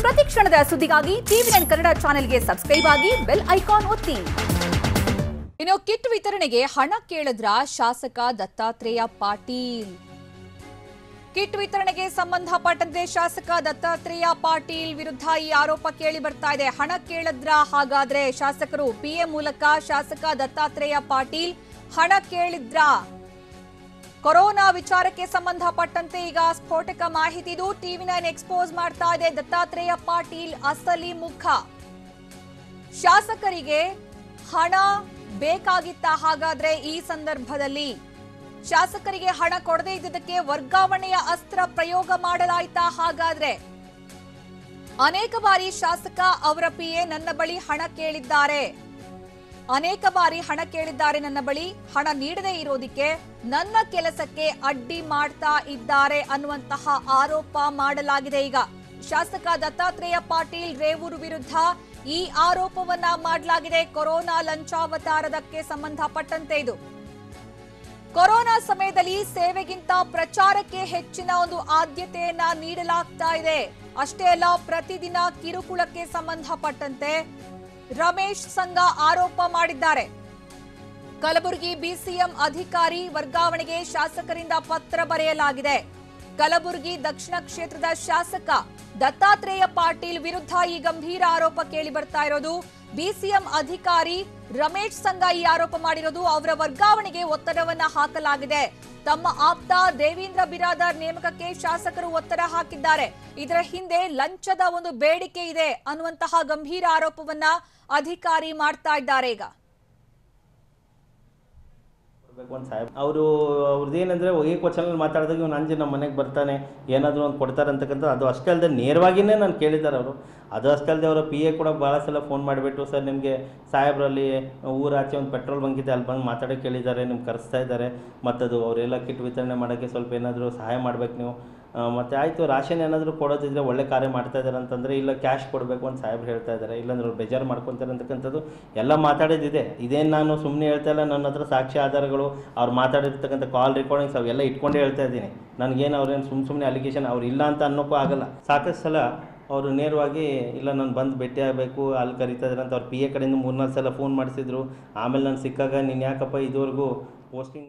ಪ್ರತಿ ಕ್ಷಣದ ಸುದ್ದಿಗಾಗಿ ಟಿವಿ ನೈನ್ ಕನ್ನಡ ಚಾನೆಲ್ಗೆ ಸಬ್ಸ್ಕ್ರೈಬ್ ಆಗಿ ಬೆಲ್ ಐಕಾನ್ ಒತ್ತಿ ಇನ್ನು ಕಿಟ್ ವಿತರಣೆಗೆ ಹಣ ಕೇಳಿದ್ರ ಶಾಸಕ ದತ್ತಾತ್ರೇಯ ಪಾಟೀಲ್ ಕಿಟ್ ವಿತರಣೆಗೆ ಸಂಬಂಧಪಟ್ಟಂತೆ ಶಾಸಕ ದತ್ತಾತ್ರೇಯ ಪಾಟೀಲ್ ವಿರುದ್ಧ ಈ ಆರೋಪ ಕೇಳಿ ಬರ್ತಾ ಇದೆ ಹಣ ಕೇಳಿದ್ರ ಹಾಗಾದ್ರೆ ಶಾಸಕರು ಪಿಎ ಮೂಲಕ ಶಾಸಕ ದತ್ತಾತ್ರೇಯ ಪಾಟೀಲ್ ಹಣ ಕೇಳಿದ್ರ ಕೊರೋನಾ ವಿಚಾರಕ್ಕೆ ಸಂಬಂಧಪಟ್ಟಂತೆ ಈಗ ಸ್ಫೋಟಕ ಮಾಹಿತಿ ಇದು ಟಿವಿ ನೈನ್ ಎಕ್ಸ್ಪೋಸ್ ಮಾಡ್ತಾ ಇದೆ ದತ್ತಾತ್ರೇಯ ಪಾಟೀಲ್ ಅಸಲಿ ಮುಖ ಶಾಸಕರಿಗೆ ಹಣ ಬೇಕಾಗಿತ್ತ ಹಾಗಾದ್ರೆ ಈ ಸಂದರ್ಭದಲ್ಲಿ ಶಾಸಕರಿಗೆ ಹಣ ಕೊಡದೇ ಇದ್ದುದಕ್ಕೆ ವರ್ಗಾವಣೆಯ ಅಸ್ತ್ರ ಪ್ರಯೋಗ ಮಾಡಲಾಯ್ತಾ ಹಾಗಾದ್ರೆ ಅನೇಕ ಬಾರಿ ಶಾಸಕ ಅವರ ಪಿಎ ನನ್ನ ಬಳಿ ಹಣ ಕೇಳಿದ್ದಾರೆ ಅನೇಕ ಬಾರಿ ಹಣ ಕೇಳಿದ್ದಾರೆ ನನ್ನ ಬಳಿ ಹಣ ನೀಡದೇ ಇರೋದಿಕ್ಕೆ ನನ್ನ ಕೆಲಸಕ್ಕೆ ಅಡ್ಡಿ ಮಾಡ್ತಾ ಇದ್ದಾರೆ ಅನ್ನುವಂತಹ ಆರೋಪ ಮಾಡಲಾಗಿದೆ ಈಗ ಶಾಸಕ ದತ್ತಾತ್ರೇಯ ಪಾಟೀಲ್ ರೇವೂರು ವಿರುದ್ಧ ಈ ಆರೋಪವನ್ನ ಮಾಡಲಾಗಿದೆ ಕೊರೋನಾ ಲಂಚಾವತಾರದಕ್ಕೆ ಸಂಬಂಧಪಟ್ಟಂತೆ ಇದು ಕೊರೋನಾ ಸಮಯದಲ್ಲಿ ಸೇವೆಗಿಂತ ಪ್ರಚಾರಕ್ಕೆ ಹೆಚ್ಚಿನ ಒಂದು ಆದ್ಯತೆಯನ್ನ ನೀಡಲಾಗ್ತಾ ಇದೆ ಅಷ್ಟೇ ಅಲ್ಲ ಪ್ರತಿದಿನ ಕಿರುಕುಳಕ್ಕೆ ಸಂಬಂಧಪಟ್ಟಂತೆ ರಮೇಶ್ ಸಂಘ ಆರೋಪ ಮಾಡಿದ್ದಾರೆ ಕಲಬುರಗಿ ಬಿಸಿಎಂ ಅಧಿಕಾರಿ ವರ್ಗಾವಣೆಗೆ ಶಾಸಕರಿಂದ ಪತ್ರ ಬರೆಯಲಾಗಿದೆ ಕಲಬುರಗಿ ದಕ್ಷಿಣ ಕ್ಷೇತ್ರದ ಶಾಸಕ ದತ್ತಾತ್ರೇಯ ಪಾಟೀಲ್ ವಿರುದ್ಧ ಈ ಗಂಭೀರ ಆರೋಪ ಕೇಳಿ ಬರ್ತಾ ಇರೋದು ಬಿಸಿಎಂ ಅಧಿಕಾರಿ ರಮೇಶ್ ಸಂಘ ಈ ಆರೋಪ ಮಾಡಿರೋದು ಅವರ ವರ್ಗಾವಣೆಗೆ ಒತ್ತಡವನ್ನ ಹಾಕಲಾಗಿದೆ ತಮ್ಮ ಆಪ್ತ ದೇವೇಂದ್ರ ಬಿರಾದರ್ ನೇಮಕಕ್ಕೆ ಶಾಸಕರು ಒತ್ತಡ ಹಾಕಿದ್ದಾರೆ ಇದರ ಹಿಂದೆ ಲಂಚದ ಒಂದು ಬೇಡಿಕೆ ಇದೆ ಅನ್ನುವಂತಹ ಗಂಭೀರ ಆರೋಪವನ್ನ ಅಧಿಕಾರಿ ಮಾಡ್ತಾ ಇದ್ದಾರೆ ಈಗ ಕೊಡ್ಬೇಕು ಅಂತ ಸಾಹೇಬ್ ಅವರು ಅವ್ರದ್ದು ಏನಂದರೆ ಏಕವಚನಲ್ಲಿ ಮಾತಾಡಿದಾಗ ಇವ್ನು ಅಂಜಿ ನಮ್ಮ ಮನೆಗೆ ಬರ್ತಾನೆ ಏನಾದರೂ ಒಂದು ಕೊಡ್ತಾರೆ ಅಂತಕ್ಕಂಥ ಅದು ಅಷ್ಟೇ ಅಲ್ಲದೆ ನೇರವಾಗಿಯೇ ನಾನು ಕೇಳಿದ್ದಾರೆ ಅವರು ಅದು ಅಷ್ಟೇ ಅಲ್ಲದೆ ಅವರ ಪಿ ಎ ಕೂಡ ಭಾಳ ಸಲ ಫೋನ್ ಮಾಡಿಬಿಟ್ಟು ಸರ್ ನಿಮಗೆ ಸಾಹೇಬ್ರಲ್ಲಿ ಊರಾಚೆ ಒಂದು ಪೆಟ್ರೋಲ್ ಬಂಕ್ ಇದೆ ಅಲ್ಲಿ ಬಂದು ಮಾತಾಡೋಕೆ ಕೇಳಿದ್ದಾರೆ ನಿಮ್ಗೆ ಕರೆಸ್ತಾ ಇದ್ದಾರೆ ಮತ್ತದು ಅವರೆಲ್ಲ ಕಿಟ್ ವಿತರಣೆ ಮಾಡೋಕ್ಕೆ ಸ್ವಲ್ಪ ಏನಾದರೂ ಸಹಾಯ ಮಾಡ್ಬೇಕು ನೀವು ಆ, ಮತ್ತೆ ಆಯಿತು ರಾಷನ್ ಏನಾದರೂ ಕೊಡೋದಿದ್ರೆ ಒಳ್ಳೆ ಕಾರ್ಯ ಮಾಡ್ತಾ ಇದ್ದಾರೆ ಅಂತಂದರೆ ಇಲ್ಲ ಕ್ಯಾಶ್ ಕೊಡಬೇಕು ಅಂತ ಸಾಹೇಬ್ರು ಹೇಳ್ತಾ ಇದ್ದಾರೆ ಇಲ್ಲಾಂದ್ರೆ ಅವ್ರು ಬೇಜಾರು ಮಾಡ್ಕೊತಾರೆ ಅಂತಕ್ಕಂಥದ್ದು ಎಲ್ಲ ಮಾತಾಡೋದಿದೆ ಇದೇನು ನಾನು ಸುಮ್ಮನೆ ಹೇಳ್ತಾ ಇಲ್ಲ ನನ್ನ ಹತ್ರ ಸಾಕ್ಷಿ ಆಧಾರಗಳು ಅವ್ರು ಮಾತಾಡಿರ್ತಕ್ಕಂಥ ಕಾಲ್ ರೆಕಾರ್ಡಿಂಗ್ಸ್ ಅವೆಲ್ಲ ಇಟ್ಕೊಂಡೇ ಹೇಳ್ತಾ ಇದ್ದೀನಿ ನನಗೇನು ಅವ್ರೇನು ಸುಮ್ಮ ಸುಮ್ಮನೆ ಅಲಿಗೇಷನ್ ಅವ್ರು ಇಲ್ಲ ಅಂತ ಅನ್ನೋಕ್ಕೂ ಆಗಲ್ಲ ಸಾಕಷ್ಟು ಸಲ ಅವರು ನೇರವಾಗಿ ಇಲ್ಲ ನಾನು ಬಂದು ಭೇಟಿ ಆಗಬೇಕು ಅಲ್ಲಿ ಕರೀತಾ ಇದ್ದಾರೆ ಅಂತ ಅವ್ರ ಪಿ ಎ ಕಡೆಯಿಂದ ಮೂರ್ನಾಲ್ಕು ಸಲ ಫೋನ್ ಮಾಡಿಸಿದ್ರು ಆಮೇಲೆ ನಾನು ಸಿಕ್ಕಾಗ ನೀನು ಯಾಕಪ್ಪ ಇದುವರೆಗೂ ಪೋಸ್ಟಿಂಗ್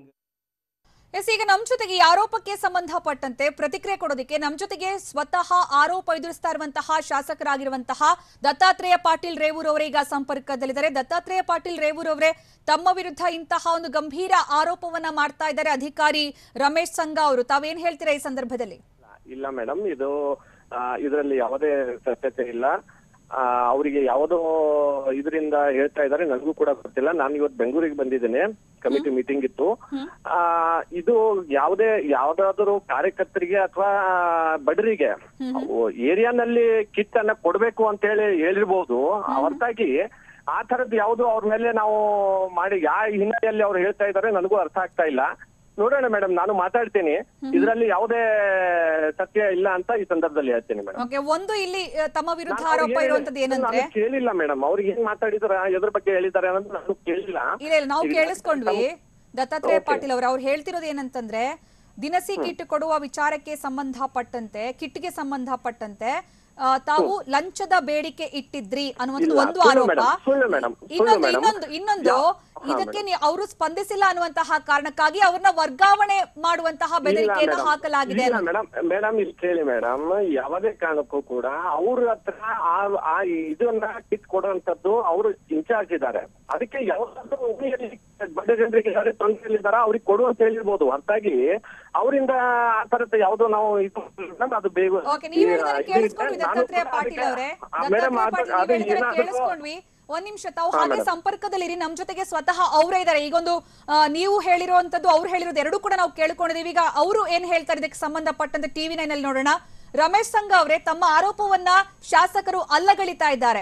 ಎಸ್ ಈಗ ನಮ್ ಜೊತೆಗೆ ಈ ಆರೋಪಕ್ಕೆ ಸಂಬಂಧಪಟ್ಟಂತೆ ಪ್ರತಿಕ್ರಿಯೆ ಕೊಡೋದಕ್ಕೆ ನಮ್ ಜೊತೆಗೆ ಸ್ವತಃ ಆರೋಪ ಎದುರಿಸ್ತಾ ಇರುವಂತಹ ಶಾಸಕರಾಗಿರುವಂತಹ ದತ್ತಾತ್ರೇಯ ಪಾಟೀಲ್ ರೇವೂರ್ ಅವರೇ ಈಗ ಸಂಪರ್ಕದಲ್ಲಿದ್ದಾರೆ ದತ್ತಾತ್ರೇಯ ಪಾಟೀಲ್ ರೇವೂರ್ ಅವರೇ ತಮ್ಮ ವಿರುದ್ಧ ಇಂತಹ ಒಂದು ಗಂಭೀರ ಆರೋಪವನ್ನ ಮಾಡ್ತಾ ಇದ್ದಾರೆ ಅಧಿಕಾರಿ ರಮೇಶ್ ಸಂಘ ಅವರು ತಾವೇನ್ ಹೇಳ್ತೀರಾ ಈ ಸಂದರ್ಭದಲ್ಲಿ ಇಲ್ಲ ಮೇಡಮ್ ಇದು ಇದರಲ್ಲಿ ಯಾವುದೇ ಸತ್ಯತೆ ಇಲ್ಲ ಆ, ಅವರಿಗೆ ಯಾವುದೋ ಇದರಿಂದ ಹೇಳ್ತಾ ಇದ್ದಾರೆ ನನಗೂ ಕೂಡ ಗೊತ್ತಿಲ್ಲ ನಾನು ಇವತ್ತು ಬೆಂಗಳೂರಿಗೆ ಬಂದಿದ್ದೇನೆ ಕಮಿಟಿ ಮೀಟಿಂಗ್ ಇತ್ತು ಆ ಇದು ಯಾವುದೇ ಯಾವ್ದಾದ್ರು ಕಾರ್ಯಕರ್ತರಿಗೆ ಅಥವಾ ಬಡರಿಗೆ ಏರಿಯಾನಲ್ಲಿ ಕಿಟ್ ಅನ್ನ ಕೊಡ್ಬೇಕು ಅಂತ ಹೇಳಿ ಹೇಳಿರ್ಬೋದು ಹೊರತಾಗಿ ಆ ತರದ್ ಯಾವ್ದು ಅವ್ರ ಮೇಲೆ ನಾವು ಮಾಡಿ ಯಾವ ಹಿನ್ನೆಲೆಯಲ್ಲಿ ಅವ್ರು ಹೇಳ್ತಾ ಇದ್ದಾರೆ ನನಗೂ ಅರ್ಥ ಆಗ್ತಾ ಇಲ್ಲ ನೋಡೋಣ ಮೇಡಮ್ ನಾನು ಮಾತಾಡ್ತೀನಿ ಇದರಲ್ಲಿ ಯಾವುದೇ ಸತ್ಯ ಇಲ್ಲ ಅಂತ ಈ ಸಂದರ್ಭದಲ್ಲಿ ಹೇಳ್ತೀನಿ ಮೇಡಮ್ ಓಕೆ ಒಂದು ಇಲ್ಲಿ ಆ, ತಮ್ಮ ವಿರುದ್ಧ ಆರೋಪ ಇರುವಂತದ್ದು ಏನಂದ್ರೆ ಕೇಳಿಲ್ಲ ಮೇಡಮ್ ಅವ್ರಿಗೆ ಏನ್ ಮಾತಾಡಿದಾರ ಎದ್ರ ಬಗ್ಗೆ ಹೇಳಿದ್ದಾರೆ ಅನ್ನೋದು ನಾನು ಕೇಳಿಲ್ಲ ಇಲ್ಲ ಇಲ್ಲ ನಾವು ಈಗ ಕೇಳಿಸ್ಕೊಂಡ್ವಿ ದತ್ತಾತ್ರೇಯ Okay. ಪಾಟೀಲ್ ಅವರು ಅವ್ರು ಹೇಳ್ತಿರೋದು ಏನಂತಂದ್ರೆ ದಿನಸಿ ಕಿಟ್ ಕೊಡುವ ವಿಚಾರಕ್ಕೆ ಸಂಬಂಧಪಟ್ಟಂತೆ ಕಿಟ್ಗೆ ಸಂಬಂಧಪಟ್ಟಂತೆ ಆ, ತಾವು ಲಂಚದ ಬೇಡಿಕೆ ಇಟ್ಟಿದ್ರಿ ಅನ್ನುವಂಥದ್ದು ಇಲ್ಲ, ಒಂದು ಸುಳ್ಳು ಆರೋಪ madam, ಸುಳ್ಳು madam, ಸುಳ್ಳು ಇನ್ನೊಂದು madam. ಇನ್ನೊಂದು ಇನ್ನೊಂದು ಯಾ- ಹಾ, ಇದಕ್ಕೆ ಅವರು ಸ್ಪಂದಿಸಿಲ್ಲ ಅನ್ನುವಂತಹ ಕಾರಣಕ್ಕಾಗಿ ಅವ್ರನ್ನ ವರ್ಗಾವಣೆ ಮಾಡುವಂತಹ ಬೆದರಿಕೆಯನ್ನು ಹಾಕಲಾಗಿದೆ ಇಲ್ಲ ಅನ್ನೋದು. ಮೇಡಮ್ ಮೇಡಮ್ ಇಲ್ಲಿ ಕೇಳಿ ಮೇಡಮ್ ಯಾವುದೇ ಕಾರಣಕ್ಕೂ ಕೂಡ ಅವ್ರ ಹತ್ರ ಆ ಆ ಇದನ್ನ ಕಿಟ್ ಕೊಡುವಂತದ್ದು ಅವರು ಇನ್ಚಾರ್ಜ್ ಇದ್ದಾರೆ ಅದಕ್ಕೆ ಯಾವ್ದಾದ್ರು ಉಳಿಯಲ್ಲಿ ಬಡ ಜನರಿಗೆ ಯಾರೇ ತೊಂದರೆಯಲ್ಲಿದ್ದಾರ ಅವ್ರಿಗೆ ಕೊಡು ಅಂತ ಹೇಳಿರ್ಬೋದು ಹೊರತಾಗಿ ಅವರಿಂದ ಆ ತರದ ಯಾವ್ದು ನಾವು ಇದು madam, ಅದು ಬೇಗ ಓಕೆ ನೀವ್ ಹೇಳಿದ್ರೆ ಇದು ಕೇಳಿಸ್ಕೊಂಡ್ವಿ ನಾನು ದತ್ತಾತ್ರೇಯ ಕೂಡ ಪಾಟೀಲ್ ಅದಕ್ಕೆ- ಅವರೇ ಆ, madam, ದತ್ತಾತ್ರೇಯ ಅದು- ಪಾಟೀಲ್ ಅದು ನೀವ್ ಹೇಳಿದ್ರೆ ಏನಾದ್ರು- ಕೇಳಿಸ್ಕೊಂಡ್ವಿ ಒಂದ್ ನಿಮಿಷ ತಾವು ಹಾ, ಹಾಗೆ madam. ಸಂಪರ್ಕದಲ್ಲಿರಿ ನಮ್ ಜೊತೆಗೆ ಸ್ವತಃ ಅವರೇ ಇದ್ದಾರೆ ಈಗೊಂದು ಆ, ನೀವು ಹೇಳಿರುವಂತದ್ದು ಅವ್ರು ಹೇಳಿರೋದು ಎರಡೂ ಕೂಡ ನಾವು ಕೇಳ್ಕೊಂಡಿದೀವಿ ಈಗ ಅವರು ಏನ್ ಹೇಳ್ತಾರೆ ಇದಕ್ಕೆ ಸಂಬಂಧಪಟ್ಟಂತೆ ಟಿವಿ ನೈನ್ ಅಲ್ಲಿ ನೋಡೋಣ ರಮೇಶ್ ಸಂಘ ಅವರೇ ತಮ್ಮ ಆರೋಪವನ್ನ ಶಾಸಕರು ಅಲ್ಲಗಳಿತಾ ಇದ್ದಾರೆ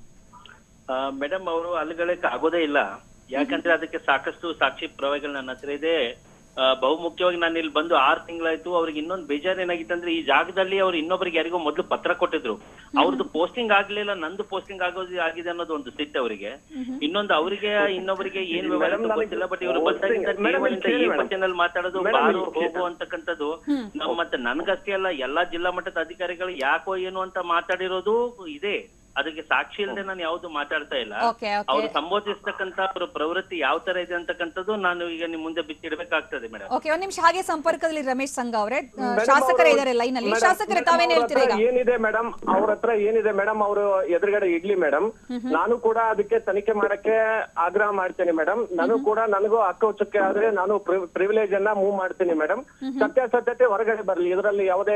ಮೇಡಮ್ ಅವರು ಅಲ್ಲಿಗಳಕ್ಕೆ ಆಗೋದೇ ಇಲ್ಲ ಯಾಕಂದ್ರೆ ಅದಕ್ಕೆ ಸಾಕಷ್ಟು ಸಾಕ್ಷಿ ಪುರಾವೆಗಳು ನನ್ನ ಹತ್ರ ಇದೆ ಆ, ಬಹುಮುಖ್ಯವಾಗಿ ನಾನು ಇಲ್ಲಿ ಬಂದು ಆರು ತಿಂಗಳಾಯ್ತು ಅವ್ರಿಗೆ ಇನ್ನೊಂದು ಬೇಜಾರು ಏನಾಗಿತ್ತು ಅಂದ್ರೆ ಈ ಜಾಗದಲ್ಲಿ ಅವ್ರು ಇನ್ನೊಬ್ಬರಿಗೆ ಯಾರಿಗೋ ಮೊದಲು ಪತ್ರ ಕೊಟ್ಟಿದ್ರು ಅವ್ರದ್ದು ಪೋಸ್ಟಿಂಗ್ ಆಗ್ಲಿಲ್ಲ ನಂದು ಪೋಸ್ಟಿಂಗ್ ಆಗೋದು ಆಗಿದೆ ಅನ್ನೋದು ಒಂದು ಸಿಟ್ಟು ಅವರಿಗೆ ಇನ್ನೊಂದು ಅವರಿಗೆ ಇನ್ನೊಬ್ಬರಿಗೆ ಏನ್ ವ್ಯವಹಾರ ಅಂತ ಗೊತ್ತಿಲ್ಲ ಬಟ್ ಇವರು ಬಂದಾಗಿಂದ Madam, ಕೇವಲ ಕೇಳಿ ಈ madam. ಕ್ವಶನ್ ಮಾತಾಡೋದು Madam, ಬಾರು ಇಲ್ಲಿ ಹೋಗು ಅಂತಕ್ಕಂಥದ್ದು ನಾವು ಮತ್ತೆ ನನ್ಗಷ್ಟೇ ಅಲ್ಲ ಎಲ್ಲಾ ಜಿಲ್ಲಾ ಮಟ್ಟದ ಅಧಿಕಾರಿಗಳು ಯಾಕೋ ಏನು ಅಂತ ಮಾತಾಡಿರೋದು ಇದೆ ಅದಕ್ಕೆ ಸಾಕ್ಷಿ ಇಲ್ಲದೆ ನಾನು ಯಾವ್ದು ಮಾತಾಡ್ತಾ ಇಲ್ಲ ಓಕೆ ಓಕೆ ಅವ್ರು ಸಂಬೋಧಿಸ್ತಕ್ಕಂತ ಅವ್ರ ಪ್ರವೃತ್ತಿ ಯಾವ ತರ ಇದೆ ಅಂತಕ್ಕಂಥದ್ದು ನಾನು ಈಗ ನಿಮ್ ಮುಂದೆ ಬಿಚ್ಚಿಡ್ಬೇಕಾಗ್ತದೆ ಮೇಡಮ್ ಓಕೆ ಒಂದ್ ನಿಮಿಷ ಹಾಗೆ ಸಂಪರ್ಕದಲ್ಲಿ ರಮೇಶ್ ಸಂಘ ಅವರೇ Madam, ಶಾಸಕರೇ ಅವ್ರು- ಇದಾರೆ ಲೈನ್ ಅಲ್ಲಿ Madam, ಶಾಸಕರೇ madam, ತಾವೇನ್ ಅವ್ರ ಹೇಳ್ತೀರಾ ಈಗ ಹತ್ರ ಏನಿದೆ ಮೇಡಮ್ ಅವ್ರ ಹತ್ರ ಏನಿದೆ ಮೇಡಮ್ ಅವರು ಎದುರುಗಡೆ ಇಡ್ಲಿ ಮೇಡಮ್ ನಾನು ಕೂಡ ಅದಕ್ಕೆ ತನಿಖೆ ಮಾಡಕ್ಕೆ ಆಗ್ರಹ ಮಾಡ್ತೇನೆ ಮೇಡಮ್ ನಾನು ಕೂಡ ನನಗೂ ಹಕ್ಕುಚ್ಚುಕ್ಕೆ ಆದ್ರೆ ನಾನು ಪ್ರಿವಿಲೇಜ್ ಅನ್ನ ಮೂವ್ ಮಾಡ್ತೀನಿ ಮೇಡಮ್ ಸತ್ಯಾಸತ್ಯತೆ ಹೊರಗಡೆ ಬರ್ಲಿ ಇದರಲ್ಲಿ ಯಾವುದೇ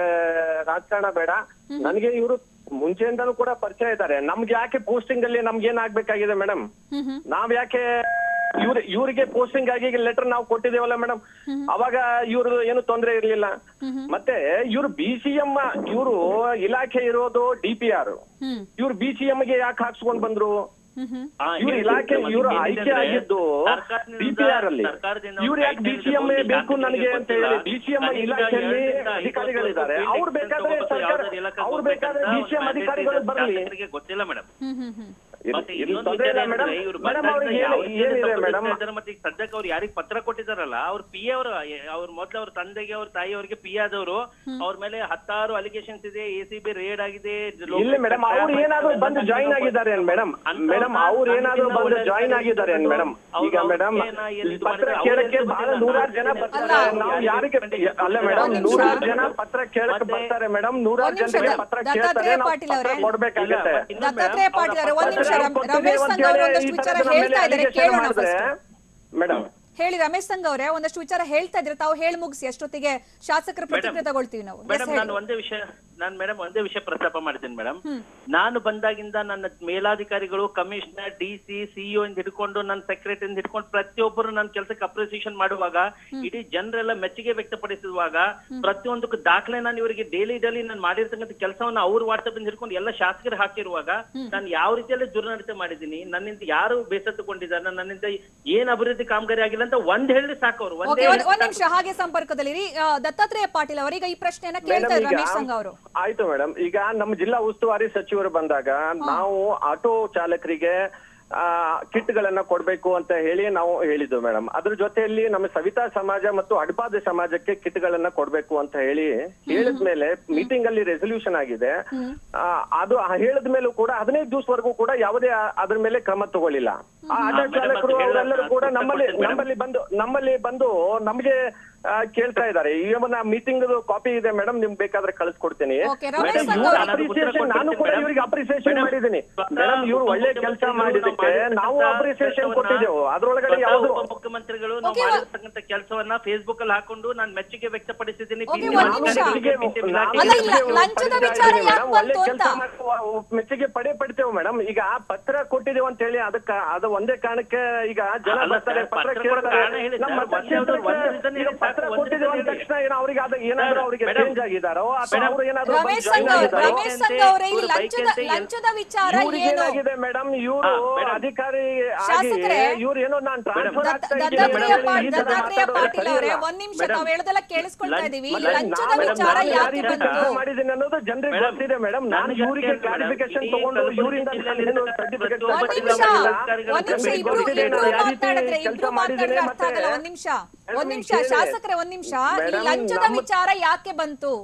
ರಾಜಕಾರಣ ಬೇಡ ನನಗೆ ಇವರು ಮುಂಚೆಯಿಂದನೂ ಕೂಡ ಪರಿಚಯ ಇದ್ದಾರೆ ನಮ್ಗೆ ಯಾಕೆ ಪೋಸ್ಟಿಂಗ್ ಅಲ್ಲಿ ನಮ್ಗೆ ಏನಾಗ್ಬೇಕಾಗಿದೆ ಮೇಡಮ್ ಹ್ಮ್ ಹ್ಮ್ ನಾವ್ ಯಾಕೆ ಇವ್ರ ಇವ್ರಿಗೆ ಪೋಸ್ಟಿಂಗ್ ಆಗಿ ಲೆಟರ್ ನಾವು ಕೊಟ್ಟಿದ್ದೇವಲ್ಲ ಮೇಡಮ್ ಅವಾಗ ಇವ್ರದ್ದು ಏನು ತೊಂದರೆ ಇರ್ಲಿಲ್ಲ ಮತ್ತೆ ಇವ್ರು ಬಿ ಸಿ ಎಂ ಇವರು ಇಲಾಖೆ ಇರೋದು ಡಿ ಪಿ ಆರ್ ಹ್ಮ್ ಇವ್ರು ಬಿ ಸಿ ಗೆ ಯಾಕೆ ಹಾಕ್ಸ್ಕೊಂಡ್ ಬಂದ್ರು ಹ್ಮ್ ಹ್ಮ್ ಆ, ಇವ್ರ ಹೇಳಿ ಇಲಾಖೆ ಮತ್ತೆ ಇವರು ಏನಿದೆ ಆಯ್ಕೆ ಅಂದ್ರೆ ಆಗಿದ್ದು ಸರ್ಕಾರದಿಂದ- ಡಿ ಪಿ ಆರ್ ಅಲ್ಲಿ ಸರ್ಕಾರದಿಂದ ಇವ್ರು ಯಾಕೆ ಬಿ ಸಿ ಎಂ ಒಂದು ಬೇಕು ನನಗೆ ಅಂತ ಹೇಳಿ ಗೊತ್ತಿಲ್ಲ. ಬಿ ಸಿ ಎಂ ನನಗೆ ಇಲಾಖೆಯಲ್ಲಿ ಎರಡರಿಂದ ಐದು ಅಧಿಕಾರಿಗಳಿದ್ದಾರೆ ವರ್ಷ ಅವ್ರು ಬೇಕಾದ್ರೆ ಯಾವ್ದಾದ್ರು ಸರ್ಕಾರ ಇಲಾಖೆ ಅವ್ರು ಬೇಕಾದ್ರೆ ಹೋಗ್ಬೇಕಂತ ಬಿ ಸಿ ಎಂ ಒಂದು ಅಧಿಕಾರಿಗಳು mandate ಬರ್ಲಿ ಶಾಸಕರಿಗೆ ಗೊತ್ತಿಲ್ಲ ಮೇಡಮ್ ಹ್ಮ್ ಹ್ಮ್ ಹ್ಮ್ ಮತ್ತೆ ಇಲ್ಲಿ ಇನ್ನೊಂದು ತೊಂದ್ರೆ ಇಲ್ಲ ವಿಚಾರ ಮೇಡಮ್ ಅಂದ್ರೆ ಇವ್ರು ಮೇಡಮ್ ಬಂದಾಗ ಅವ್ರಿಗೆ ಯಾವ ಏನ್- ರೀತಿಯಲ್ಲಿ ಏನಿದೆ ಸಂಬೋಧಿಸ್ತಾ ಮೇಡಮ್ ಇದ್ದಾರೆ ಮತ್ತೆ ಈಗ ಸದ್ಯಕ್ಕೆ ಅವ್ರು ಯಾರಿಗೆ ಪತ್ರ ಕೊಟ್ಟಿದಾರಲ್ಲ ಅವ್ರ ಪಿ ಅವ್ರ ಅವ್ರ ಮೊದ್ಲು ಅವ್ರ ತಂದೆಗೆ ಅವ್ರ ತಾಯಿಯವರಿಗೆ ಪಿ ಆದವರು ಅವ್ರ ಮೇಲೆ ಹತ್ತಾರು ಅಲಿಗೇಷನ್ಸ್ ಇದೆ ಎ ಸಿ ಬಿ ರೇಡ್ ಆಗಿದೆ ಇಲ್ಲ ಮೇಡಮ್ ಅವ್ರು ಏನಾದ್ರು ಬಂದು ಜಾಯಿನ್ ಆಗಿದ್ದಾರೆ ಮೇಡಮ್ ಮೇಡಮ್ ಅವ್ರು ಏನಾದ್ರು ಬಂದು ಜಾಯಿನ್ ಆಗಿದ್ದಾರೆ ಮೇಡಮ್ ಈಗ ಮೇಡಮ್ ಪತ್ರ ಕೇಳಕ್ಕೆ ಬಹಳ ನೂರಾರು ಜನ ಬರ್ತಾರೆ ಅಲ್ಲ. ನಾವು ಯಾರಿಗೆ ಅಲ್ಲ ಮೇಡಮ್ ಒಂದ್ ನಿಮಿಷ. ನೂರಾರು ಜನ ಪತ್ರ ಕೇಳಕ್ಕೆ ಬರ್ತಾರೆ ಮೇಡಮ್ ನೂರಾರು ಒಂದ್ ನಿಮಿಷ ಜನರಿಗೆ ದ- ಪತ್ರ ದತ್ತಾತ್ರೇಯ ಕೇಳ್ತಾರೆ ನಾವು ಪಾಟೀಲ್ ಪತ್ರ ಅವರೇ. ಕೊಡ್ಬೇಕಾಗತ್ತೆ ದತ್ತಾತ್ರೇಯ ಪಾಟೀಲ್ ಅವರೇ ಒಂದ್ ನಿಮಿಷ ರಮ್- ಕೊಟ್ಟಿದೆ ರಮೇಶ್ ಅಂತ ಸಂಘ ಅವರು ಹೇಳಿ ಒಂದಷ್ಟು ಈ ವಿಚಾರ ಥರದ ನಮ್ಮ ಹೇಳ್ತಾ ಮೇಲೆ ಇದ್ದಾರೆ allegation ಕೇಳೋಣ ಮಾಡಿದ್ರೆ, ಫಸ್ಟ್ ಮೇಡಮ್ ಹೇಳಿ ರಮೇಶ್ ಸಂಘ ಅವರೇ ಒಂದಷ್ಟು ವಿಚಾರ ಹೇಳ್ತಾ ಇದ್ರೆ ತಾವು ಹೇಳಿ ಮುಗಿಸಿ ಅಷ್ಟೊತ್ತಿಗೆ ಶಾಸಕರ ಪ್ರತಿಕ್ರಿಯೆ ತಗೊಳ್ತೀವಿ ನಾವು Yes, ಮೇಡಮ್ ಹೇಳಿ. ನಾನು ಒಂದೇ ವಿಷಯ ನಾನು ಮೇಡಮ್ ಒಂದೇ ವಿಷಯ ಪ್ರಸ್ತಾಪ ಮಾಡ್ತೀನಿ ಮೇಡಮ್ ನಾನು ಬಂದಾಗಿಂದ ನನ್ನ ಮೇಲಾಧಿಕಾರಿಗಳು ಕಮಿಷನರ್ ಡಿ ಸಿ ಸಿಇಒ ಇಂದ ಹಿಡ್ಕೊಂಡು ನನ್ನ ಸೆಕ್ರೆಟರಿ ಇಂದ ಹಿಡ್ಕೊಂಡು ಪ್ರತಿಯೊಬ್ಬರು ನನ್ನ ಕೆಲಸಕ್ಕೆ ಅಪ್ರಿಸಿಯೇಷನ್ ಮಾಡುವಾಗ ಇಡೀ ಜನರೆಲ್ಲ ಮೆಚ್ಚುಗೆ ವ್ಯಕ್ತಪಡಿಸುವಾಗ ಪ್ರತಿಯೊಂದಕ್ಕೂ ದಾಖಲೆ ನಾನು ಇವರಿಗೆ ಡೈಲಿ ಡೈಲಿ ನಾನು ಮಾಡಿರ್ತಕ್ಕಂಥ ಕೆಲಸವನ್ನ ಅವ್ರ ವಾಟ್ಸಪ್ ಇಂದ ಹಿಡ್ಕೊಂಡು ಎಲ್ಲ ಶಾಸಕರು ಹಾಕಿರುವಾಗ ನಾನು ಯಾವ ರೀತಿಯಲ್ಲಿ ದುರ್ನಡತೆ ಮಾಡಿದ್ದೀನಿ ನನ್ನಿಂದ ಯಾರು ಬೇಸತ್ತುಕೊಂಡಿದ್ದಾರೆ ನನ್ನಿಂದ ಏನ್ ಅಭಿವೃದ್ಧಿ ಕಾಮಗಾರಿ ಆಗಿಲ್ಲ ಅಂತ ಒಂದ್ ಹೇಳಿ ಸಾಕು ಅವ್ರು ಒಂದೇ ಓಕೆ ಒಂದ್ ಹೇಳಿ ಒಂದ್ ನಿಮಿಷ ಹಾಗೆ ಸಂಪರ್ಕದಲ್ಲಿರಿ ಆ, ದತ್ತಾತ್ರೇಯ ಪಾಟೀಲ್ ಅವರೀಗ ಈ ಪ್ರಶ್ನೆಯನ್ನ ಕೇಳ್ತಾ ಮೇಡಮ್ ಇದ್ದಾರೆ ಈಗ ರಮೇಶ್ ಸಂಘ ಅವರು ಆಯ್ತು ಮೇಡಮ್ ಈಗ ನಮ್ಮ ಜಿಲ್ಲಾ ಉಸ್ತುವಾರಿ ಸಚಿವರು ಬಂದಾಗ ನಾವು ಆಟೋ ಚಾಲಕರಿಗೆ ಆ ಕಿಟ್ಗಳನ್ನ ಕೊಡ್ಬೇಕು ಅಂತ ಹೇಳಿ ನಾವು ಹೇಳಿದ್ದು ಮೇಡಮ್ ಅದ್ರ ಜೊತೆಯಲ್ಲಿ ನಮ್ಮ ಸವಿತಾ ಸಮಾಜ ಮತ್ತು ಅಡ್ಪಾದ ಸಮಾಜಕ್ಕೆ ಕಿಟ್ಗಳನ್ನ ಕೊಡ್ಬೇಕು ಅಂತ ಹೇಳಿ ಹೇಳಿದ್ಮೇಲೆ ಮೀಟಿಂಗ್ ಅಲ್ಲಿ ರೆಸೊಲ್ಯೂಷನ್ ಆಗಿದೆ ಆ, ಅದು ಹೇಳಿದ ಮೇಲೂ ಕೂಡ ಹದಿನೈದು ದಿವಸವರೆಗೂ ಕೂಡ ಯಾವುದೇ ಆ- ಅದ್ರ ಮೇಲೆ ಕ್ರಮ ತಗೊಳ್ಳಿಲ್ಲ ಆ ಆಟೋ madam, ಚಾಲಕರು ಅದು ಹೇಳ- ಅವರೆಲ್ಲರೂ ಕೂಡ ಅದು ನಮ್ಮಲ್ಲಿ ಕೊಡ್ತೇನೆ madam. ನಮ್ಮಲ್ಲಿ ಬಂದು ನಮ್ಮಲ್ಲಿ ಬಂದು ನಮಗೆ ಆ, ಕೇಳ್ತಾ ಇದ್ದಾರೆ ಇವನ ಮೀಟಿಂಗ್ ಕಾಪಿ ಇದೆ ಮೇಡಮ್ ನಿಮ್ಗೆ ಬೇಕಾದ್ರೆ ಕಳಿಸ್ಕೊಡ್ತೀನಿ ಓಕೆ ರಮೇಶ್ ಮೇಡಮ್ ಸಂಘ ಇವ್ರ ಅವರೇ ನಾನು ಉತ್ತರ ಅಪ್ರಿಸಿಯೇಷನ್ ನಾನು ಕೂಡ ಕೊಡ್ತೀನಿ ಇವರಿಗೆ ಅಪ್ರಿಸಿಯೇಷನ್ ಮೇಡಮ್. ಮಾಡಿದ್ದೀನಿ ಸ್ವತಃ ಮೇಡಮ್ ಇವ್ರು ಒಳ್ಳೆ ಕೆಲಸ ಉಪಮುಖ್ಯಮಂತ್ರಿಗಳು ಮಾಡಿದ್ದಕ್ಕೆ ನಾವು ನಾವು ಮಾಡಿರ್ತಕ್ಕಂಥ ಅಪ್ರಿಸಿಯೇಷನ್ ಕೆಲಸವನ್ನ ಕೊಟ್ಟಿದ್ದೆವು ಅದ್ರೊಳಗಡೆ ಸ್ವತಃ ಯಾವುದು ಉಪಮುಖ್ಯಮಂತ್ರಿಗಳು ನಾವು Okay, ಮಾಡಿರ್ತಕ್ಕಂಥ ಕೆಲಸವನ್ನ ಫೇಸ್ಬುಕ್ ಅಲ್ಲಿ ಹಾಕೊಂಡು ನಾನು ಮೆಚ್ಚುಗೆ ವ್ಯಕ್ತಪಡಿಸಿದ್ದೀನಿ Okay, PCM ಒಂದ್ ನಿಮಿಷ. ಅಧಿಕಾರಿಗಳಿಗೆ, PCM ಇಲಾಖೆಗೆ ಅಲ್ಲ, ಇಲ್ಲ, ಲಂಚದ ವಿಚಾರ ಯಾಕ್ ಒಳ್ಳೆ ಬಂತು ಕೆಲಸ ಅಂತ? ಮೆಚ್ಚುಗೆ ಪಡೆ ಪಡ್ತೇವೆ ಮೇಡಮ್ ಈಗ ಪತ್ರ ಕೊಟ್ಟಿದ್ದೇವೆ ಅಂತ ಹೇಳಿ ಅದಕ್ಕ ಅದು ಒಂದೇ ಕಾರಣಕ್ಕೆ ಈಗ ಜನ ಅಲ್ಲ ಬರ್ತಾರೆ ಸರ್, ಪತ್ರ ಪತ್ರ ಕೊಡೋ ಕೇಳ್ತಾರೆ ಕಾರಣ ಹೇಳಿ ನಮ್ಮ ಸರ್, ಒಂದೇ ಒಂದು- ಒಂದು reason ಈಗ ಹೇಳಿ ಪತ್ರ ಸಾಕು, ಒಂದು ಕೊಟ್ಟಿದ್ದೇವೆ ಅಂದ reason ತಕ್ಷಣ ಏನೋ ಅವ್ರಿಗೆ ಅದು ಏನಾದ್ರು ಅವ್ರಿಗೆ ಮೇಡಮ್, ಚೇಂಜ್ ಆಗಿದಾರೋ ಅಥವಾ ಮೇಡಮ್, ಅವ್ರು ಏನಾದ್ರು ಬಂದು ರಮೇಶ್ join ಸಂಘ ಅವ್ರೆ- ಆಗಿದಾರೋ? ರಮೇಶ್ ಸಂಘ ಅವರೇ ಇಲ್ಲಿ ಇವ್ರು ಲಂಚದ ಬೈಕ್ ಅಂತ ಲಂಚದ ವಿಚಾರ ಇವ್ರಿಗೆ ಏನು ಏನಾಗಿದೆ ಮೇಡಮ್ ಇವರು ಹಾ, ಮೇಡಮ್. ಅಧಿಕಾರಿ ಆಗಿ ಶಾಸಕರೇ, ಇವ್ರು ಏನೋ ನಾನು ಟ್ರಾನ್ಸ್ಫರ್ ದತ್ತ- ಆಗ್ತಾ ಇದ್ದೀನಿ ದತ್ತಾತ್ರೇಯ ಮೇಡಮ್, ಪಾಟೀಲ್ ಈ ತರ ದತ್ತಾತ್ರೇಯ ಮಾತಾಡೋದು ಪಾಟೀಲ್ ಅವರೇ ಸರಿಯಲ್ಲ. ಒಂದ್ ನಿಮಿಷ ಮೇಡಮ್, ತಾವ್ ಹೇಳೋದೆಲ್ಲ ಕೇಳಿಸ್ಕೊಳ್ತಾ ಲಂಚ್- ಇದೀವಿ ಲಂಚ್- ಲಂಚದ ನಾನು ವಿಚಾರ ನಾನು ಯಾಕೆ ಯಾರಿಗೆ ಬಂತು ಕೆಲಸ ಮಾಡಿದ್ದೀನಿ ಅನ್ನೋದು ಜನರಿಗೆ ಮೇಡಮ್, ಗೊತ್ತಿದೆ ಮೇಡಮ್ ನಾನು ನನಗೆ ಇವರಿಗೆ ಅಷ್ಟೇ ಮೇಡಮ್, ಕ್ಲಾರಿಫಿಕೇಶನ್ ಇಡೀ ತಗೊಂಡು ಕಲಬುರಗಿ ಇವರಿಂದ ಜಿಲ್ಲೆಯಲ್ಲಿ ಏನು ಇರ್ತಕ್ಕಂಥ ಸರ್ಟಿಫಿಕೇಟ್ ಪ್ರತಿಯೊಬ್ಬ ಒಂದ್ ನಿಮಿಷ ಜಿಲ್ಲಾಧಿಕಾರಿಗಳ ಒಂದ್ ನಿಮಿಷ ಇಬ್ರು ಗೊತ್ತಿದೆ, ಇಬ್ರು ನಾನು ಯಾವ ರೀತಿ ಮಾತಾಡಿದ್ರೆ ಕೆಲ್ಸ ಇಬ್ರು ಮಾತಾಡಿದ್ರೆ ಮಾಡಿದ್ದೀನಿ ಅರ್ಥ ಆಗಲ್ಲ ಮತ್ತೆ- ಒಂದ್ ನಿಮಿಷ ಮೇಡಮ್, ಒಂದ್ ಇಲ್ಲಿ ನಿಮಿಷ ಕೇಳಿ. ಶಾಸಕರೇ ಒಂದ್ ನಿಮಿಷ ಈ ಮೇಡಮ್, ಲಂಚದ ನಮ್ಮ- ವಿಚಾರ ಯಾಕೆ ಬಂತು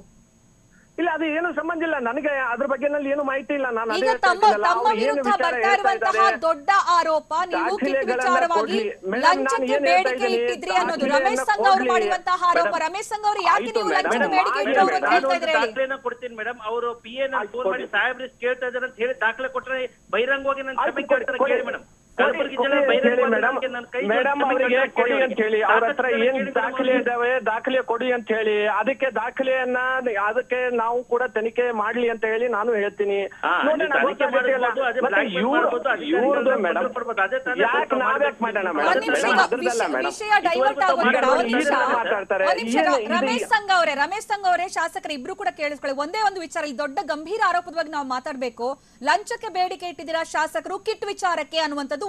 ಇಲ್ಲ ಅದು ಏನು ಸಂಬಂಧ ಇಲ್ಲ ನನಗೆ ಅದ್ರ ಬಗ್ಗೆ ಏನು ಮಾಹಿತಿ ಇಲ್ಲ ನಾನು ಅದೇ ಈಗ ಹೇಳ್ತಾ ತಮ್ಮ ಇದ್ದೀನಲ್ಲ, ತಮ್ಮ ಅವ್ರು ಏನು ವಿರುದ್ಧ ವಿಚಾರ ಬರ್ತಾ ಹೇಳ್ತಾ ಇರುವಂತಹ ಇದ್ದಾರೆ. ದೊಡ್ಡ ಆರೋಪ ನೀವು ಕಿಟ್ ದಾಖಲೆಗಳನ್ನ ವಿಚಾರವಾಗಿ ಕೊಡ್ಲಿ. ಮೇಡಮ್, ಲಂಚಕ್ಕೆ ನಾನು ಏನ್ ಹೇಳ್ತಾ ಬೇಡಿಕೆ ಇದ್ದೀನಿ, ಇಟ್ಟಿದ್ರಿ ಅನ್ನೋದು ದಾಖಲೆಯನ್ನ ರಮೇಶ್ ಸಂಘ ಅವರು ಕೊಡ್ಲಿ. ಮಾಡಿರುವಂತಹ ಆರೋಪ ಮೇಡಮ್, ರಮೇಶ್ ಸಂಘ ಅವರು ಯಾಕೆ ಆಯ್ತು ನೀವು ಮೇಡಮ್, ಲಂಚದ ಮೇಡಮ್, ಬೇಡಿಕೆ ಆಯ್ತು ಇಟ್ಟವರು ಅಂತ ಮೇಡಮ್. ಹೇಳ್ತಾ ಇದ್ರೆ ಹೇಳಿ ದಾಖಲೆನ ಕೊಡ್ತೀನಿ ಮೇಡಮ್ ಅವರು ಪಿ ಎ ನಾನು ಆಯ್ತು, ಫೋನ್ ಮಾಡಿ ಕೊಡಿ. ಸಾಹೇಬ್ರು ಕೇಳ್ತಾ ಇದಾರೆ ಅಂತ ಹೇಳಿ ದಾಖಲೆ ಕೊಟ್ರೆ ಬಹಿರಂಗವಾಗಿ ನಾನು ಆಯ್ತು, ಕ್ಷಮೆ ಕೊಡಿ, ಕೇಳ್ತಾರೆ ಕೊಡಿ. ಕೇಳಿ ಮೇಡಮ್ ಕೊಡಿ, ಕಲಬುರಗಿ ಕೊಡಿ ಜಿಲ್ಲೆ ಅಂತ ಹೇಳಿ ಬಹಿರಂಗವಾಗಿ ಮೇಡಮ್ ನನಗೆ ನನ್ನ ಕೈ ಜೋಡಿಸಿ ಮೇಡಮ್ ಕ್ಷಮೆ ಅವರಿಗೆ ಕೇಳ್ತಾರೆ ಕೊಡಿ ಕೇಳಿ ಅಂತ ಹೇಳಿ ಮೇಡಮ್. ಅವ್ರ ಹತ್ರ ಸಾಕಷ್ಟು ಏನ್ ಕೇಳಿ ದಾಖಲೆ ಮೇಡಮ್. ಇದಾವೆ ದಾಖಲೆ ಕೊಡಿ ಅಂತ ಹೇಳಿ ಅದಕ್ಕೆ ದಾಖಲೆಯನ್ನ ಅದಕ್ಕೆ ನಾವು ಕೂಡ ತನಿಖೆ ಮಾಡ್ಲಿ ಅಂತ ಹೇಳಿ ನಾನು ಹೇಳ್ತೀನಿ ಹಾ, ನೋಡೋಣ, ನೀವು ತನಿಖೆ ಗೊತ್ತಾಗ್ತಿಲ್ಲ. ಮಾಡ್ಬೋದು, ಅದೇ ಮತ್ತೆ black mail ಇವ್ರು- ಮಾಡ್ಬೋದು, ಅಧಿಕಾರಿಗಳನ್ನ ಇವ್ರದ್ದು ತೊಂದ್ರೆ ಮೇಡಮ್ ಪಡ್ಬೋದು, ಅದೇ ತಾನೇ ಯಾಕೆ ಸ್ವಲ್ಪ ನಾವ್ಯಾಕೆ ಮಾಡೋಣ ಮಾಡ್ಬೇಕು. ಮೇಡಮ್ ಒಂದ್ ನಿಮಿಷ ಮೇಡಮ್ ಈಗ ಅದ್ರದ್ದಲ್ಲ ವಿಷಯ- ಮೇಡಮ್ ವಿಷಯ ಡೈವರ್ಟ್ ಆಗೋದ್ಬೇಡ ಒಂದ್ ಈ ನಿಮಿಷ ತರ ಮಾತಾಡ್ತಾರೆ ಒಂದ್ ನಿಮಿಷ ಏನು ರ- ಇದು- ರಮೇಶ್ ಸಂಘ ಅವರೇ ರಮೇಶ್ ಸಂಘ ಅವರೇ ಶಾಸಕರು ಇಬ್ರು ಕೂಡ ಕೇಳಿಸ್ಕೊಳ್ಳಿ ಒಂದೇ ಒಂದು ವಿಚಾರ ಇಲ್ಲಿ ದೊಡ್ಡ ಗಂಭೀರ ಆರೋಪದ ಬಗ್ಗೆ ನಾವು ಮಾತಾಡ್ಬೇಕು ಲಂಚಕ್ಕೆ ಬೇಡಿಕೆ ಇಟ್ಟಿದ್ದೀರಾ ಶಾಸಕರು ಕಿಟ್ ವಿಚಾರಕ್ಕೆ ಅನ್ನುವಂಥದ್ದು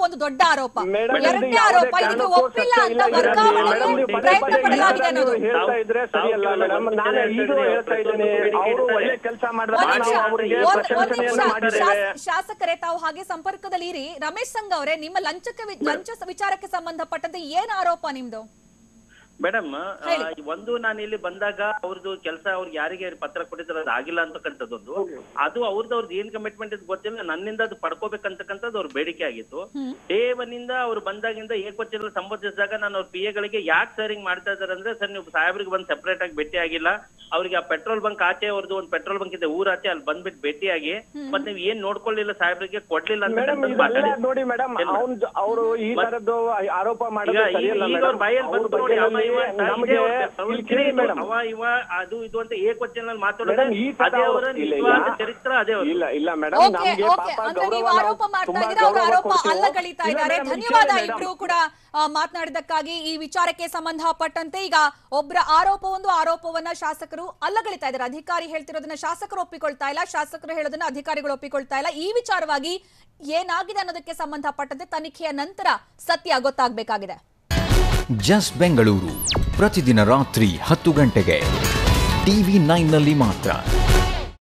ಒಂದು ದೊಡ್ಡ ಆರೋಪ ಮೇಡಮ್, ಇದು ಎರಡನೇ ಯಾವುದೇ ಆರೋಪ ಇದಕ್ಕೆ ಕಾರಣಕ್ಕೂ ಒಪ್ಪಿಲ್ಲ ಸತ್ಯ ಅಂತ ಇಲ್ಲ ಇದರಲ್ಲಿ. ವರ್ಗಾವಣೆಗೆ ಮೇಡಮ್, ನೀವು ಪದೇ ಪ್ರಯತ್ನ ಪದೇ ಪಡಲಾಗಿದೆ ಇದನ್ನ ಅನ್ನೋದು ನೀವು ಹೇಳ್ತಾ ಇದ್ರೆ ಸರಿಯಲ್ಲ ಮೇಡಮ್ ನಾನು ಈಗಲೂ ಹೇಳ್ತಾ ಇದ್ದೀನಿ ಅವರು ಒಳ್ಳೆ ಕೆಲಸ ಮಾಡಿದ್ರೆ ಒಂದ್ ನಿಮಿಷ, ನಾವು ಅವರಿಗೆ ಒಂದ್- ಒಂದ್ ಪ್ರಶಂಸನೆಯನ್ನ ನಿಮಿಷ. ಮಾಡಿದ್ದೇವೆ ಶಾಸ- ಶಾಸಕರೇ ತಾವು ಹಾಗೆ ಸಂಪರ್ಕದಲ್ಲಿ ಇರಿ ರಮೇಶ್ ಸಂಘ ಅವರೇ ನಿಮ್ಮ ಲಂಚಕ್ಕೆ ವಿ- ಲಂಚ ವಿಚಾರಕ್ಕೆ ಸಂಬಂಧಪಟ್ಟಂತೆ ಏನ್ ಆರೋಪ ನಿಮ್ದು ಮೇಡಮ್ ಹೇಳಿ. ಒಂದು ನಾನು ಇಲ್ಲಿ ಬಂದಾಗ ಅವ್ರದ್ದು ಕೆಲಸ ಅವ್ರಿಗೆ ಯಾರಿಗೆ ಪತ್ರ ಕೊಟ್ಟಿದ್ದಾರೆ ಅದು ಆಗಿಲ್ಲ ಅಂತಕ್ಕಂಥದ್ದೊಂದು ಅದು ಅವ್ರದ್ದು ಅವ್ರದ್ದು ಏನ್ ಕಮಿಟ್ಮೆಂಟ್ ಇದು ಗೊತ್ತಿಲ್ಲ ನನ್ನಿಂದ ಅದು ಪಡ್ಕೋಬೇಕಂತಕ್ಕಂಥದ್ದು ಅವ್ರ ಬೇಡಿಕೆ ಆಗಿತ್ತು ಡೇ ಒನ್ ಇಂದ ಅವ್ರು ಬಂದಾಗಿಂದ ಏಕವಚನ ಸಂಬೋಧಿಸಿದಾಗ ನಾನು ಅವ್ರ ಪಿ ಎಗಳಿಗೆ ಯಾಕೆ ಸರ್ ಹಿಂಗ್ ಮಾಡ್ತಾ ಇದಾರೆ ಅಂದ್ರೆ ಸರ್ ನೀವು ಸಾಹೇಬ್ರಿಗೆ ಬಂದು ಸೆಪರೇಟ್ ಆಗಿ ಭೇಟಿ ಆಗಿಲ್ಲ ಅವ್ರಿಗೆ ಆ ಪೆಟ್ರೋಲ್ ಬಂಕ್ ಆಚೆ ಅವ್ರದ್ದು ಒಂದು ಪೆಟ್ರೋಲ್ ಬಂಕ್ ಇದೆ ಊರಾಚೆ ಅಲ್ಲಿ ಬಂದ್ಬಿಟ್ಟು ಭೇಟಿಯಾಗಿ ಮತ್ತೆ ನೀವು ಏನ್ ನೋಡ್ಕೊಳ್ಳಿಲ್ಲ ಸಾಹೇಬ್ರಿಗೆ ಕೊಡ್ಲಿಲ್ಲ ಅಂತ ಮೇಡಮ್ ಇದೆಲ್ಲ ನೋಡಿ ಮೇಡಮ್ ಅವ್ನ್ ಅವರು ಈ ತರದ್ದು ಆರೋಪ ಮಾಡೋದು ಈಗ ಸರಿಯಲ್ಲ ಈಗ ಅವ್ರ ಮೇಡಮ್ ಬಾಯಲ್ಲಿ ಅವ್ರ ಬಂತು ನೋಡಿ ಅವ ಬಗ್ಗೆ ಇವ ನಮಗೆ ಅವ್ರು ಇಲ್ಲಿ ಕೇಳಿ ಮೇಡಮ್ ಅವ ಇವ ಅದು ಇದು ಅಂತ ಏಕವಚನಲ್ಲಿ ಮಾತಾಡೋದು ಮೇಡಮ್ ಈ ತರ ಅದೇ ಅವರ ಇಲ್ಲ ನಿಜವಾದ ಇಲ್ಲ ಚರಿತ್ರ ಅದೇ ಅವರು ಇಲ್ಲ ಇಲ್ಲ ಮೇಡಮ್ ಓಕೆ ನಮ್ಗೆ ಓಕೆ ಪಾಪ ಅಂದ್ರೆ ನೀವು ಗೌರವ ಆರೋಪ ನಾವು ಮಾಡ್ತಾ ತುಂಬಾ ಇದ್ದೀರಾ ಅವ್ರ ಗೌರವ ಆರೋಪ ಕೊಡ್ತೀವಿ. ಅಲ್ಲಗಳಿತಾ ಇಲ್ಲ ಇದ್ದಾರೆ ಮೇಡಮ್, ಧನ್ಯವಾದ ಕೇಳಿ ಮೇಡಮ್. ಇಬ್ರು ಕೂಡ ಆ, ಮಾತನಾಡಿದ್ದಕ್ಕಾಗಿ ಈ ವಿಚಾರಕ್ಕೆ ಸಂಬಂಧಪಟ್ಟಂತೆ ಈಗ ಒಬ್ಬರ ಆರೋಪ ಒಂದು ಆರೋಪವನ್ನ ಶಾಸಕರು ಅಲ್ಲಗಳಿತಾ ಇದ್ದಾರೆ ಅಧಿಕಾರಿ ಹೇಳ್ತಿರೋದನ್ನ ಶಾಸಕರು ಒಪ್ಪಿಕೊಳ್ತಾ ಇಲ್ಲ ಶಾಸಕರು ಹೇಳೋದನ್ನ ಅಧಿಕಾರಿಗಳು ಒಪ್ಪಿಕೊಳ್ತಾ ಇಲ್ಲ ಈ ವಿಚಾರವಾಗಿ ಏನಾಗಿದೆ ಅನ್ನೋದಕ್ಕೆ ಸಂಬಂಧಪಟ್ಟಂತೆ ತನಿಖೆಯ ನಂತರ ಸತ್ಯ ಗೊತ್ತಾಗಬೇಕಾಗಿದೆ ಜಸ್ಟ್ ಬೆಂಗಳೂರು ಪ್ರತಿದಿನ ರಾತ್ರಿ ಹತ್ತು ಗಂಟೆಗೆ ಟಿವಿ ನೈನ್ನಲ್ಲಿ ಮಾತ್ರ